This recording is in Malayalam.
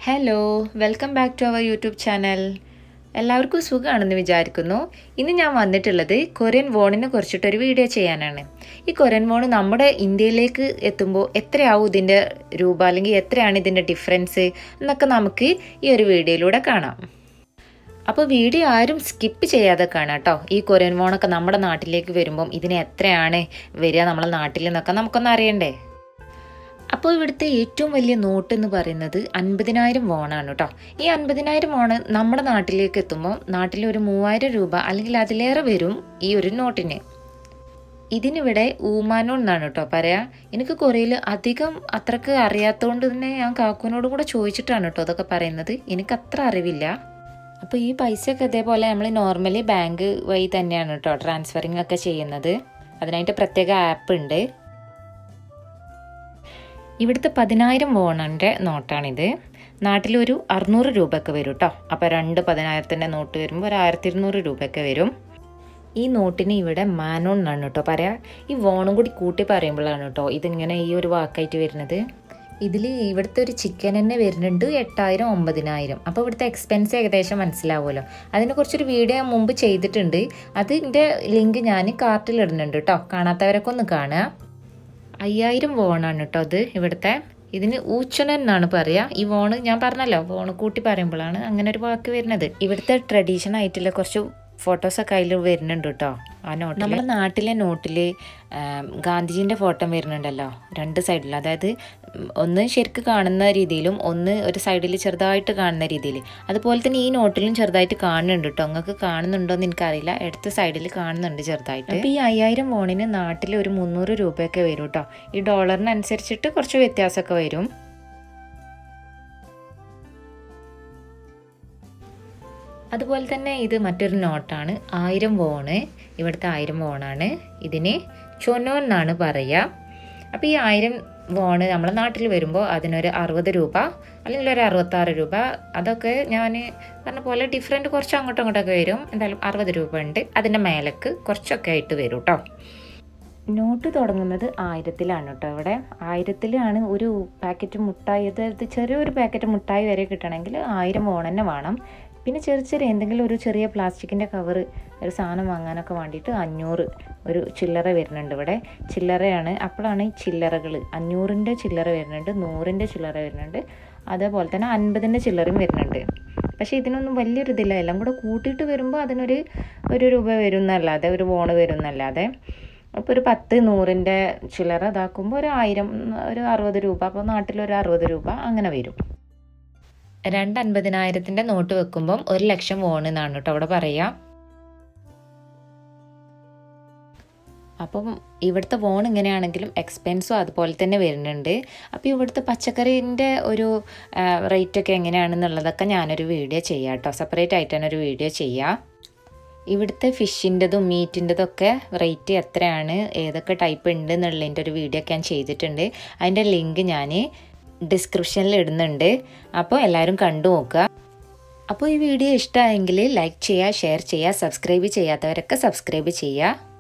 hello welcome back to our YouTube channel എല്ലാവർക്കും സുഖമാണെന്ന് വിചാരിക്കുന്നു ഇന്ന് ഞാൻ വന്നിട്ടുള്ളത് കൊറിയൻ വോണിനെ കുറിച്ചിട്ടൊരു വീഡിയോ ചെയ്യാനാണ് ഈ കൊറിയൻ വോൺ നമ്മുടെ ഇന്ത്യയിലേക്ക് എത്തുമ്പോൾ എത്രയാവും ഇതിൻ്റെ രൂപ അല്ലെങ്കിൽ എത്രയാണ് ഇതിൻ്റെ ഡിഫറൻസ് എന്നൊക്കെ നമുക്ക് ഈ ഒരു വീഡിയോയിലൂടെ കാണാം അപ്പോൾ വീഡിയോ ആരും സ്കിപ്പ് ചെയ്യാതെ കാണാം കേട്ടോ ഈ കൊറിയൻ വോണൊക്കെ നമ്മുടെ നാട്ടിലേക്ക് വരുമ്പം ഇതിന് എത്രയാണ് വരിക നമ്മളെ നാട്ടിൽ നിന്നൊക്കെ നമുക്കൊന്ന് അറിയണ്ടേ അപ്പോൾ ഇവിടുത്തെ ഏറ്റവും വലിയ നോട്ട് എന്ന് പറയുന്നത് അൻപതിനായിരം വോണാണ് കേട്ടോ ഈ അൻപതിനായിരം വോണ് നമ്മുടെ നാട്ടിലേക്ക് എത്തുമ്പോൾ നാട്ടിൽ ഒരു മൂവായിരം രൂപ അല്ലെങ്കിൽ അതിലേറെ വരും ഈ ഒരു നോട്ടിന് ഇതിനിവിടെ ഊമാനോ എന്നാണ് കേട്ടോ പറയാ എനിക്ക് കൊറിയയിൽ അധികം അത്രക്ക് അറിയാത്തതുകൊണ്ട് തന്നെ ഞാൻ കാക്കുവിനോട് കൂടെ ചോദിച്ചിട്ടാണ് കേട്ടോ അതൊക്കെ പറയുന്നത് എനിക്ക് അത്ര അറിവില്ല അപ്പോൾ ഈ പൈസയൊക്കെ ഇതേപോലെ നമ്മൾ നോർമലി ബാങ്ക് വഴി തന്നെയാണ് കേട്ടോ ട്രാൻസ്ഫറിങ് ഒക്കെ ചെയ്യുന്നത് അതിനായിട്ട് പ്രത്യേക ആപ്പ് ഉണ്ട് ഇവിടുത്തെ പതിനായിരം വോണിൻ്റെ നോട്ടാണിത് നാട്ടിലൊരു അറുന്നൂറ് രൂപയൊക്കെ വരും കേട്ടോ അപ്പോൾ രണ്ട് പതിനായിരത്തിൻ്റെ നോട്ട് വരുമ്പോൾ ഒരു ആയിരത്തി ഇരുന്നൂറ് രൂപയൊക്കെ വരും ഈ നോട്ടിന് ഇവിടെ മാനോൺ എന്നാണ് കേട്ടോ പറയാ ഈ വോണും കൂടി കൂട്ടി പറയുമ്പോഴാണ് കേട്ടോ ഇതിങ്ങനെ ഈ ഒരു വാക്കായിട്ട് വരുന്നത് ഇതിൽ ഇവിടുത്തെ ഒരു ചിക്കൻ തന്നെ വരുന്നുണ്ട് എട്ടായിരം ഒമ്പതിനായിരം അപ്പോൾ ഇവിടുത്തെ എക്സ്പെൻസ് ഏകദേശം മനസ്സിലാവുമല്ലോ അതിനെക്കുറിച്ചൊരു വീഡിയോ ഞാൻ മുമ്പ് ചെയ്തിട്ടുണ്ട് അതിൻ്റെ ലിങ്ക് ഞാൻ കാർട്ടിൽ ഇടുന്നുണ്ട് കേട്ടോ കാണാത്തവരൊക്കെ ഒന്ന് കാണുക അയ്യായിരം വോണാണ് കേട്ടോ അത് ഇവിടുത്തെ ഇതിന് ഊച്ചനൻ എന്നാണ് പറയുക ഈ വോണ് ഞാൻ പറഞ്ഞല്ലോ വോണ് കൂട്ടി പറയുമ്പോഴാണ് അങ്ങനെ ഒരു വാക്ക് വരുന്നത് ഇവിടുത്തെ ട്രഡീഷണൽ ആയിട്ടുള്ള കുറച്ച് ഫോട്ടോസൊക്കെ അതിൽ വരുന്നുണ്ട് കേട്ടോ ആ നോട്ട് നമ്മുടെ നാട്ടിലെ നോട്ടിൽ ഗാന്ധിജീൻ്റെ ഫോട്ടോ വരുന്നുണ്ടല്ലോ രണ്ട് സൈഡിൽ അതായത് ഒന്ന് ശരിക്ക് കാണുന്ന രീതിയിലും ഒന്ന് ഒരു സൈഡിൽ ചെറുതായിട്ട് കാണുന്ന രീതിയിൽ അതുപോലെ തന്നെ ഈ നോട്ടിലും ചെറുതായിട്ട് കാണുന്നുണ്ട് കേട്ടോ നിങ്ങൾക്ക് കാണുന്നുണ്ടോ എന്ന് എനിക്കറിയില്ല അടുത്ത സൈഡിൽ കാണുന്നുണ്ട് ചെറുതായിട്ട് അപ്പോൾ ഈ അയ്യായിരം വോണിന് നാട്ടിൽ ഒരു മുന്നൂറ് രൂപയൊക്കെ വരും കേട്ടോ ഈ ഡോളറിനനുസരിച്ചിട്ട് കുറച്ച് വ്യത്യാസമൊക്കെ വരും അതുപോലെ തന്നെ ഇത് മറ്റൊരു നോട്ടാണ് ആയിരം വോണ് ഇവിടുത്തെ ആയിരം വോണാണ് ഇതിന് ചൊനോ എന്നാണ് പറയുക അപ്പോൾ ഈ ആയിരം വോണ് നമ്മളെ നാട്ടിൽ വരുമ്പോൾ അതിനൊരു അറുപത് രൂപ അല്ലെങ്കിൽ ഒരു അറുപത്താറ് രൂപ അതൊക്കെ ഞാൻ പറഞ്ഞ പോലെ ഡിഫറെൻറ്റ് കുറച്ച് അങ്ങോട്ടും ഇങ്ങോട്ടൊക്കെ വരും എന്തായാലും അറുപത് രൂപ ഉണ്ട് അതിൻ്റെ മേലേക്ക് കുറച്ചൊക്കെ ആയിട്ട് വരും കേട്ടോ നോട്ട് തുടങ്ങുന്നത് ആയിരത്തിലാണ് കേട്ടോ ഇവിടെ ആയിരത്തിലാണ് ഒരു പാക്കറ്റ് മുട്ടായി അതായത് ചെറിയൊരു പാക്കറ്റ് മുട്ടായി വരെ കിട്ടണമെങ്കിൽ ആയിരം വോൺ തന്നെ വേണം പിന്നെ ചെറിയ ചെറിയ എന്തെങ്കിലും ഒരു ചെറിയ പ്ലാസ്റ്റിക്കിൻ്റെ കവർ ഒരു സാധനം വാങ്ങാനൊക്കെ വേണ്ടിയിട്ട് അഞ്ഞൂറ് ഒരു ചില്ലറ വരുന്നുണ്ട് ഇവിടെ ചില്ലറയാണ് അപ്പോഴാണ് ഈ ചില്ലറകൾ അഞ്ഞൂറിൻ്റെ ചില്ലറ വരുന്നുണ്ട് നൂറിൻ്റെ ചില്ലറ വരുന്നുണ്ട് അതേപോലെ തന്നെ അൻപതിൻ്റെ ചില്ലറയും വരുന്നുണ്ട് പക്ഷേ ഇതിനൊന്നും വലിയൊരു ഇതില്ല എല്ലാം കൂടെ കൂട്ടിയിട്ട് വരുമ്പോൾ അതിനൊരു ഒരു രൂപ വരും എന്നല്ലാതെ ഒരു വോണ് വരും എന്നല്ലാതെ അപ്പോൾ ഒരു പത്ത് നൂറിൻ്റെ ചില്ലറ ഇതാക്കുമ്പോൾ ഒരു ആയിരം ഒരു അറുപത് രൂപ അപ്പോൾ നാട്ടിലൊരു അറുപത് രൂപ അങ്ങനെ വരും രണ്ട് അൻപതിനായിരത്തിൻ്റെ നോട്ട് വെക്കുമ്പം ഒരു ലക്ഷം വോൺ എന്നാണ് കേട്ടോ അവിടെ പറയുക അപ്പം ഇവിടുത്തെ വോൺ ഇങ്ങനെയാണെങ്കിലും എക്സ്പെൻസും അതുപോലെ തന്നെ വരുന്നുണ്ട് അപ്പോൾ ഇവിടുത്തെ പച്ചക്കറീൻ്റെ ഒരു റേറ്റൊക്കെ എങ്ങനെയാണെന്നുള്ളതൊക്കെ ഞാനൊരു വീഡിയോ ചെയ്യാം കേട്ടോ സെപ്പറേറ്റ് ആയിട്ട് തന്നെ ഒരു വീഡിയോ ചെയ്യാം ഇവിടുത്തെ ഫിഷിൻ്റെതും മീറ്റിൻ്റെതും ഒക്കെ റേറ്റ് എത്രയാണ് ഏതൊക്കെ ടൈപ്പ് ഉണ്ട് എന്നുള്ളതിൻ്റെ ഒരു വീഡിയോ ഒക്കെ ഞാൻ ചെയ്തിട്ടുണ്ട് അതിൻ്റെ ലിങ്ക് ഞാൻ ഡിസ്ക്രിപ്ഷനിൽ ഇടുന്നുണ്ട് അപ്പോൾ എല്ലാവരും കണ്ടു നോക്കുക അപ്പോൾ ഈ വീഡിയോ ഇഷ്ടമായെങ്കിൽ ലൈക്ക് ചെയ്യുക ഷെയർ ചെയ്യുക സബ്സ്ക്രൈബ് ചെയ്യാത്തവരൊക്കെ സബ്സ്ക്രൈബ് ചെയ്യുക